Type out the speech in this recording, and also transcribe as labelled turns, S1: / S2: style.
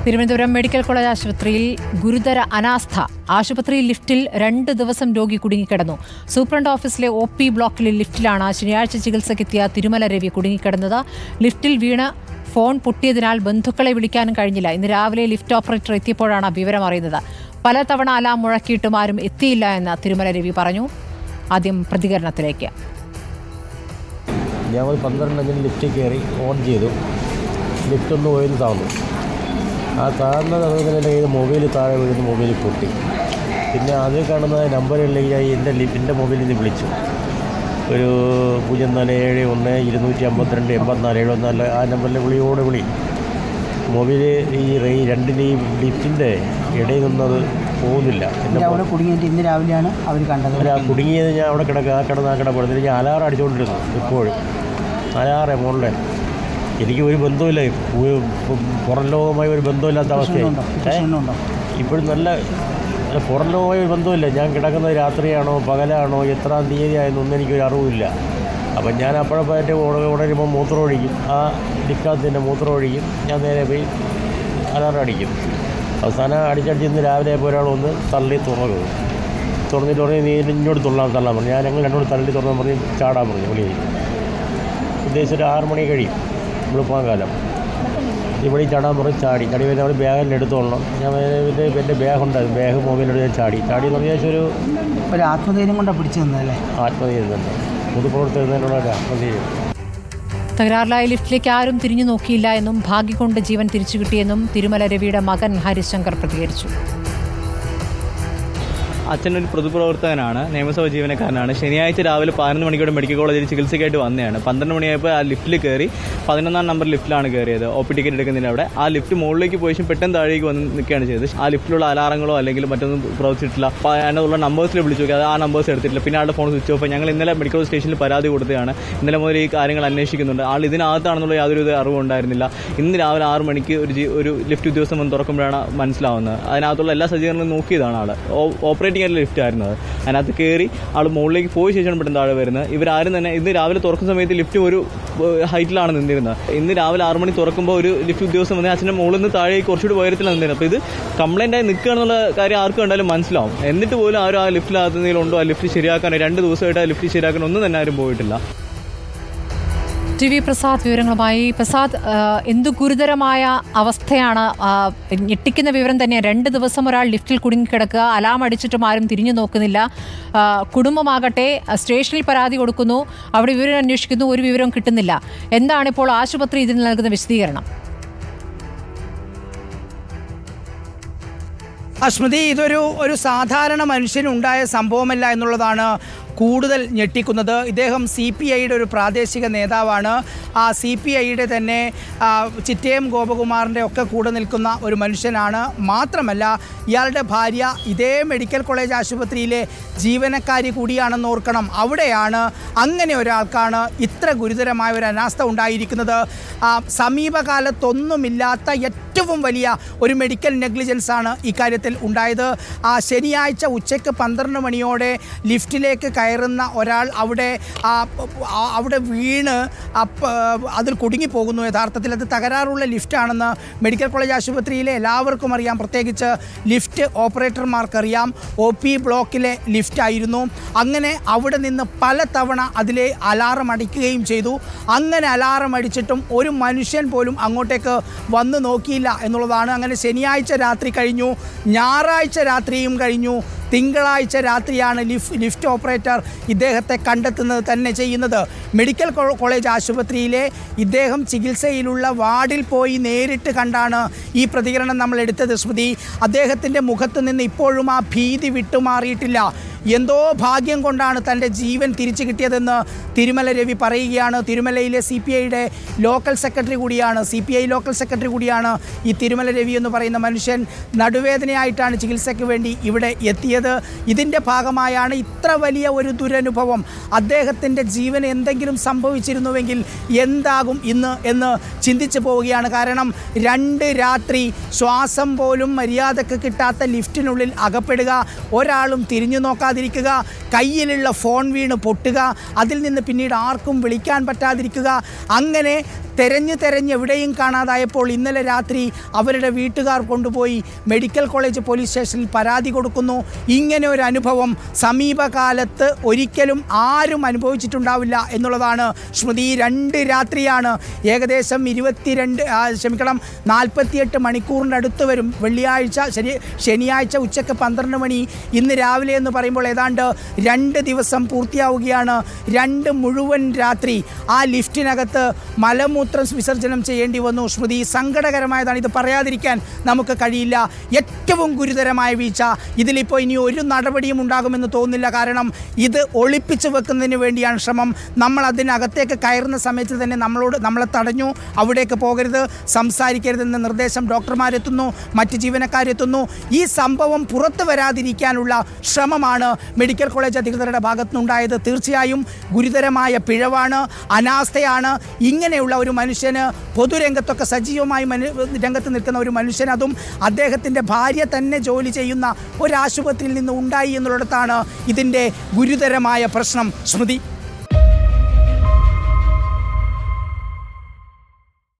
S1: Thiruvananthapuram medical college ആശുപത്രിയിൽ ഗുരുതര അനാസ്ഥ ആശുപത്രി ലിഫ്റ്റിൽ രണ്ട് ദിവസം രോഗി കുടുങ്ങിക്കിടന്നു സൂപ്രണ്ട് ഓഫീസിലെ ഒ പി ബ്ലോക്കിലെ ലിഫ്റ്റിലാണ് ശനിയാഴ്ച ചികിത്സയ്ക്കെത്തിയ തിരുമല രവി കുടുങ്ങിക്കിടന്നത് ലിഫ്റ്റിൽ വീണ് ഫോൺ പൊട്ടിയതിനാൽ ബന്ധുക്കളെ വിളിക്കാനും കഴിഞ്ഞില്ല ഇന്ന് രാവിലെ ലിഫ്റ്റ് ഓപ്പറേറ്റർ എത്തിയപ്പോഴാണ് വിവരം അറിയുന്നത് പലതവണ അലാം മുഴക്കിയിട്ടും ആരും എത്തിയില്ല എന്ന് തിരുമല രവി പറഞ്ഞു ആദ്യം പ്രതികരണത്തിലേക്ക്
S2: ഞാൻ ഒരു പന്ത്രണ്ടഞ്ചിന് ലിഫ്റ്റിൽ കയറി ഓൺ ചെയ്തു ലിഫ്റ്റ് ഒന്ന് പോയെന്ന് താന്നു ആ താഴ്ന്ന സമയത്ത് എൻ്റെ കയ്യിൽ മൊബൈൽ താഴെ വീഴുന്ന മൊബൈൽ പൊട്ടി പിന്നെ അതിൽ കാണുന്ന നമ്പറിലേക്ക് ഞാൻ എൻ്റെ ലിഫ്റ്റിൻ്റെ മൊബൈലിൽ നിന്ന് വിളിച്ചു ഒരു പൂജ്യം നാല് ഏഴ് ഒന്ന് ഇരുന്നൂറ്റി അമ്പത്തിരണ്ട് എൺപത്തിനാല് എഴുപത്തിനാല് ആ നമ്പറിലെ വിളിയോട് വിളി മൊബൈൽ ഈ റേ രണ്ടിൻ്റെയും ലിഫ്റ്റിൻ്റെ ഇടയിൽ നിന്നത് പോകുന്നില്ല എൻ്റെ
S3: എന്നിട്ട് അവിടെ കുടുങ്ങിയിട്ട് ഇന്ന് രാവിലെയാണ് അവർ കണ്ടത്
S2: അല്ല ആ കുടുങ്ങിയത് ഞാൻ അവിടെ കിടക്കുക ആ കിടന്ന് ആ കിടപ്പെടുന്നില്ല ഞാൻ അലാറം അടിച്ചുകൊണ്ടിരുന്നു ഇപ്പോഴും അലാറേ മോളിലെ എനിക്ക് ഒരു ബന്ധമില്ല പു- പു- പുറം ലോകവുമായി ഒരു ബന്ധമില്ലാത്ത അവസ്ഥയായി
S3: പ്രശ്നമുണ്ടോ
S2: ഏ?
S3: പ്രശ്നമുണ്ടോ
S2: ഇപ്പോഴും നല്ല അല്ല, പുറം ലോകവുമായി ഒരു ബന്ധമില്ല ഞാൻ കിടക്കുന്നത് രാത്രിയാണോ പകലാണോ എത്രാം തീയതി ആയെന്നൊന്നും എനിക്കൊരു അറിവില്ല അപ്പം ഞാൻ അപ്പോഴപ്പോൾ എൻ്റെ ഉടരുമ്പോൾ മൂത്രം ഒഴിക്കും ആ ലിഫ്റ്റകത്ത് മൂത്രം ഒഴിക്കും ഞാൻ നേരെ പോയി അലാറം അടിക്കും അവസാനം അടിച്ചടിച്ച് ഇന്ന് രാവിലെ ആയപ്പോൾ ഒരാൾ ഒന്ന് തള്ളി തുറന്നു തുറന്നിട്ട് പറഞ്ഞ് നീ ഇങ്ങോട്ട് തുള്ളാൻ തള്ളാൻ പറഞ്ഞു ഞാൻ ഞങ്ങൾ രണ്ടോട് തള്ളി തുറന്ന് പറഞ്ഞ് ചാടാൻ പറഞ്ഞു വിളി ഉദ്ദേശിച്ച് ഒരു ആറ് മണി കഴിയും വെളുപ്പാൻ കാലം ഇവിടെ ചാടാൻ പറഞ്ഞ് ചാടി ചാടി വരുന്ന അവിടെ ബാഗെല്ലാം എടുത്തോളണം ഞാൻ എൻ്റെ എൻ്റെ ബാഗ് ഉണ്ടായിരുന്നു ബാഗ് മൊബൈലെടുത്ത് ഞാൻ ചാടി ചാടി എന്ന് പറഞ്ഞാൽ ഏകദേശം ഒരു
S3: ഒരു ആത്മധൈര്യം കൊണ്ടാണ് പിടിച്ചു നിന്നതല്ലേ
S2: ആത്മധൈര്യം തന്നെ പൊതുപ്രവർത്തകരുടെ ഒരു ആത്മധൈര്യം
S1: തകരാറിലായ ലിഫ്റ്റിലേക്ക് ആരും തിരിഞ്ഞു നോക്കിയില്ല എന്നും ഭാഗ്യം കൊണ്ട് ജീവൻ തിരിച്ചു കിട്ടിയെന്നും തിരുമല രവിയുടെ മകൻ ഹരിശങ്കർ പ്രതികരിച്ചു
S4: അച്ഛനൊരു പൊതുപ്രവർത്തകനാണ് നിയമസഭ ജീവനക്കാരനാണ് ശനിയാഴ്ച രാവിലെ പതിനൊന്ന് മണിക്കൂടെ മെഡിക്കൽ കോളേജിൽ ചികിത്സയ്ക്കായിട്ട് വന്നതാണ് പന്ത്രണ്ട് മണിയായപ്പോൾ ആ ലിഫ്റ്റിൽ കയറി പതിനൊന്നാം നമ്പർ ലിഫ്റ്റിലാണ് കയറിയത് ഒ പി ടിക്കറ്റ് എടുക്കുന്നതിന് അവിടെ ആ ലിഫ്റ്റ് മുകളിലേക്ക് പോയി ശേഷം പെട്ടെന്ന് താഴേക്ക് വന്ന് നിൽക്കുകയാണ് ചെയ്തത് ആ ലിഫ്റ്റിലുള്ള അലാറങ്ങളോ അല്ലെങ്കിൽ മറ്റൊന്നും പ്രവർത്തിച്ചിട്ടില്ല അപ്പോൾ അതിനുള്ള നമ്പേഴ്സിൽ വിളിച്ചു നോക്കി അത് ആ നമ്പേഴ്സ് എടുത്തിട്ടില്ല പിന്നെ ആളുടെ ഫോൺ സ്വിച്ച് ഓഫ് ഞങ്ങൾ ഇന്നലെ മെഡിക്കൽ സ്റ്റേഷനിൽ പരാതി കൊടുത്തതാണ് ഇന്നലെ മുതൽ ഈ കാര്യങ്ങൾ അന്വേഷിക്കുന്നുണ്ട് ആൾ ഇതിനകത്താണെന്നുള്ള യാതൊരു വിധ അറിവും ഉണ്ടായിരുന്നില്ല ഇന്ന് രാവിലെ ആറ് മണിക്ക് ഒരു ജി- ഒരു ലിഫ്റ്റ് ഉദ്യോഗസ്ഥൻ വന്ന് തുറക്കുമ്പോഴാണ് മനസ്സിലാവുന്നത് അതിനകത്തുള്ള എല്ലാ സജ്ജീകരണങ്ങളും നോക്കിയതാണ് ആൾ ഓപ്പറേറ്റിംഗ് ആയിട്ടുള്ള ലിഫ്റ്റ് ആയിരുന്നു അത് അതിനകത്ത് കയറി ആൾ മുകളിലേക്ക് പോയ ശേഷമാണ് പെട്ടെന്ന് താഴെ വരുന്നത് ഇവരാരും തന്നെ ഇന്ന് രാവിലെ തുറക്കുന്ന സമയത്ത് ലിഫ്റ്റ് ഒരു ഏഹ്, ഹൈറ്റിലാണ് നിന്നിരുന്നത് ഇന്ന് രാവിലെ ആറ് മണി തുറക്കുമ്പോൾ ഒരു ലിഫ്റ്റ് ഉദ്യോഗസ്ഥൻ വന്ന് അച്ഛൻ്റെ മുകളിൽ നിന്ന് താഴേക്ക് കുറച്ചുകൂടി ഉയരത്തിലാണ് നിന്നിരുന്നത് അപ്പോൾ ഇത് കംപ്ലൈൻ്റ് ആയി നിൽക്കുകയാണെന്നുള്ള കാര്യം ആർക്കും കണ്ടാലും മനസ്സിലാവും എന്നിട്ട് പോലും ആരും ആ ലിഫ്റ്റിനകത്ത് എന്തെങ്കിലും ഉണ്ടോ ആ ലിഫ്റ്റ് ശരിയാക്കാൻ രണ്ട് ദിവസമായിട്ട് ആ ലിഫ്റ്റ് ശരിയാക്കാൻ ഒന്നും തന്നെ ആരും പോയിട്ടില്ല
S1: ടി വി പ്രസാദ് വിവരങ്ങളുമായി പ്രസാദ് ആ, എന്തു ഗുരുതരമായ അവസ്ഥയാണ് ആ, ഞെട്ടിക്കുന്ന വിവരം തന്നെ രണ്ട് ദിവസം ഒരാൾ ലിഫ്റ്റിൽ കുടുങ്ങിക്കിടക്കുക അലാം അടിച്ചിട്ടും ആരും തിരിഞ്ഞു നോക്കുന്നില്ല ആ, കുടുംബമാകട്ടെ സ്റ്റേഷനിൽ പരാതി കൊടുക്കുന്നു അവിടെ വിവരം അന്വേഷിക്കുന്നു ഒരു വിവരവും കിട്ടുന്നില്ല എന്താണ് ഇപ്പോൾ ആശുപത്രി ഇതിന് നൽകുന്ന വിശദീകരണം
S3: അസ്മൃതി ഇതൊരു ഒരു സാധാരണ മനുഷ്യനുണ്ടായ സംഭവമല്ല എന്നുള്ളതാണ് കൂടുതൽ ഞെട്ടിക്കുന്നത് ഇദ്ദേഹം സി പി ഐയുടെ ഒരു പ്രാദേശിക നേതാവാണ് ആ സി പി ഐയുടെ തന്നെ ആ, ചിറ്റയം ഗോപകുമാറിൻ്റെ ഒക്കെ കൂടെ നിൽക്കുന്ന ഒരു മനുഷ്യനാണ് മാത്രമല്ല ഇയാളുടെ ഭാര്യ ഇതേ മെഡിക്കൽ കോളേജ് ആശുപത്രിയിലെ ജീവനക്കാരി കൂടിയാണെന്ന് ഓർക്കണം അവിടെയാണ് അങ്ങനെ ഒരാൾക്കാണ് ഇത്ര ഗുരുതരമായ ഒരു അനാസ്ഥ ഉണ്ടായിരിക്കുന്നത് ആ, സമീപകാലത്തൊന്നുമില്ലാത്ത ഏറ്റവും വലിയ ഒരു മെഡിക്കൽ നെഗ്ലിജൻസ് ആണ് ഇക്കാര്യത്തിൽ ഉണ്ടായത് ആ ശനിയാഴ്ച ഉച്ചയ്ക്ക് പന്ത്രണ്ട് മണിയോടെ ലിഫ്റ്റിലേക്ക് കയറുന്ന ഒരാൾ അവിടെ ആ, ആ, അവിടെ വീണ് അപ്പ- അതിൽ കുടുങ്ങിപ്പോകുന്നു യഥാർത്ഥത്തിൽ അത് തകരാറുള്ള ലിഫ്റ്റാണെന്ന് മെഡിക്കൽ കോളേജ് ആശുപത്രിയിലെ എല്ലാവർക്കും അറിയാം പ്രത്യേകിച്ച് ലിഫ്റ്റ് ഓപ്പറേറ്റർമാർക്കറിയാം ഒ പി ബ്ലോക്കിലെ ലിഫ്റ്റായിരുന്നു അങ്ങനെ അവിടെ നിന്ന് പല തവണ അതിലെ അലാറം അടിക്കുകയും ചെയ്തു അങ്ങനെ അലാറം അടിച്ചിട്ടും ഒരു മനുഷ്യൻ പോലും അങ്ങോട്ടേക്ക് വന്ന് നോക്കിയില്ല എന്നുള്ളതാണ് അങ്ങനെ ശനിയാഴ്ച രാത്രി കഴിഞ്ഞു ഞായറാഴ്ച രാത്രിയും കഴിഞ്ഞു തിങ്കളാഴ്ച രാത്രിയാണ് ലിഫ് ലിഫ്റ്റ് ഓപ്പറേറ്റർ ഇദ്ദേഹത്തെ കണ്ടെത്തുന്നത് തന്നെ ചെയ്യുന്നത് മെഡിക്കൽ കോ- കോളേജ് ആശുപത്രിയിലെ ഇദ്ദേഹം ചികിത്സയിലുള്ള വാർഡിൽ പോയി നേരിട്ട് കണ്ടാണ് ഈ പ്രതികരണം നമ്മൾ എടുത്തത് സ്മൃതി അദ്ദേഹത്തിൻ്റെ മുഖത്ത് നിന്ന് ഇപ്പോഴും ആ ഭീതി വിട്ടുമാറിയിട്ടില്ല എന്തോ ഭാഗ്യം കൊണ്ടാണ് തൻ്റെ ജീവൻ തിരിച്ചു കിട്ടിയതെന്ന് തിരുമല രവി പറയുകയാണ് തിരുമലയിലെ സി പി ഐയുടെ ലോക്കൽ സെക്രട്ടറി കൂടിയാണ് C P I local secretary കൂടിയാണ് ഈ തിരുമല രവി എന്ന് പറയുന്ന മനുഷ്യൻ നടുവേദനയായിട്ടാണ് ചികിത്സയ്ക്ക് വേണ്ടി ഇവിടെ എത്തിയത് ഇതിൻ്റെ ഭാഗമായാണ് ഇത്ര വലിയ ഒരു ദുരനുഭവം അദ്ദേഹത്തിൻ്റെ ജീവന് എന്തെങ്കിലും സംഭവിച്ചിരുന്നുവെങ്കിൽ എന്താകും ഇന്ന് എന്ന് ചിന്തിച്ചു പോവുകയാണ് കാരണം രണ്ട് രാത്രി ശ്വാസം പോലും മര്യാദക്ക് കിട്ടാത്ത ലിഫ്റ്റിനുള്ളിൽ അകപ്പെടുക ഒരാളും തിരിഞ്ഞു നോക്കാതിരിക്കുക കയ്യിലുള്ള ഫോൺ വീണ് പൊട്ടുക അതിൽ നിന്ന് പിന്നീട് ആർക്കും വിളിക്കാൻ പറ്റാതിരിക്കുക അങ്ങനെ തെരഞ്ഞ് തെരഞ്ഞ് എവിടെയും കാണാതായപ്പോൾ ഇന്നലെ രാത്രി അവരുടെ വീട്ടുകാർ കൊണ്ടുപോയി മെഡിക്കൽ കോളേജ് പോലീസ് സ്റ്റേഷനിൽ പരാതി കൊടുക്കുന്നു ഇങ്ങനെ ഒരു അനുഭവം സമീപകാലത്ത് ഒരിക്കലും ആരും അനുഭവിച്ചിട്ടുണ്ടാവില്ല എന്നുള്ളതാണ് സ്മൃതി ഈ രണ്ട് രാത്രിയാണ് ഏകദേശം ഇരുപത്തിരണ്ട് ആ, ക്ഷമിക്കണം നാൽപ്പത്തിയെട്ട് മണിക്കൂറിൻ്റെ അടുത്ത് വരും വെള്ളിയാഴ്ച ശനി ശനിയാഴ്ച ഉച്ചയ്ക്ക് പന്ത്രണ്ട് മണി ഇന്ന് രാവിലെ എന്ന് പറയുമ്പോൾ ഏതാണ്ട് രണ്ട് ദിവസം പൂർത്തിയാവുകയാണ് രണ്ട് മുഴുവൻ രാത്രി ആ ലിഫ്റ്റിനകത്ത് മലമൂത്രം വിസർജനം ചെയ്യേണ്ടി വന്നു സ്മൃതി സങ്കടകരമായതാണ് ഇത് പറയാതിരിക്കാൻ നമുക്ക് കഴിയില്ല ഏറ്റവും ഗുരുതരമായ വീഴ്ച ഇതിലിപ്പോൾ ഇനി ഒരു നടപടിയും ഉണ്ടാകുമെന്ന് തോന്നുന്നില്ല കാരണം ഇത് ഒളിപ്പിച്ചു വെക്കുന്നതിന് വേണ്ടിയാണ് ശ്രമം നമ്മൾ അതിനകത്തേക്ക് കയറുന്ന സമയത്ത് തന്നെ നമ്മളോട് നമ്മളെ തടഞ്ഞു അവിടേക്ക് പോകരുത് സംസാരിക്കരുതെന്ന നിർദ്ദേശം ഡോക്ടർമാരെത്തുന്നു മറ്റ് ജീവനക്കാരെത്തുന്നു ഈ സംഭവം പുറത്തു വരാതിരിക്കാനുള്ള ശ്രമമാണ് മെഡിക്കൽ കോളേജ് അധികൃതരുടെ ഭാഗത്തുനിന്നുണ്ടായത് തീർച്ചയായും ഗുരുതരമായ പിഴവാണ് അനാസ്ഥയാണ് ഇങ്ങനെയുള്ള ഒരു മനുഷ്യന് പൊതുരംഗത്തൊക്കെ സജീവമായി മനു രംഗത്ത് നിൽക്കുന്ന ഒരു മനുഷ്യൻ അതും അദ്ദേഹത്തിൻ്റെ ഭാര്യ തന്നെ ജോലി ചെയ്യുന്ന ഒരു ആശുപത്രിയിൽ നിന്ന് ഉണ്ടായി എന്നുള്ളിടത്താണ് ഇതിൻ്റെ ഗുരുതരമായ പ്രശ്നം സ്മൃതി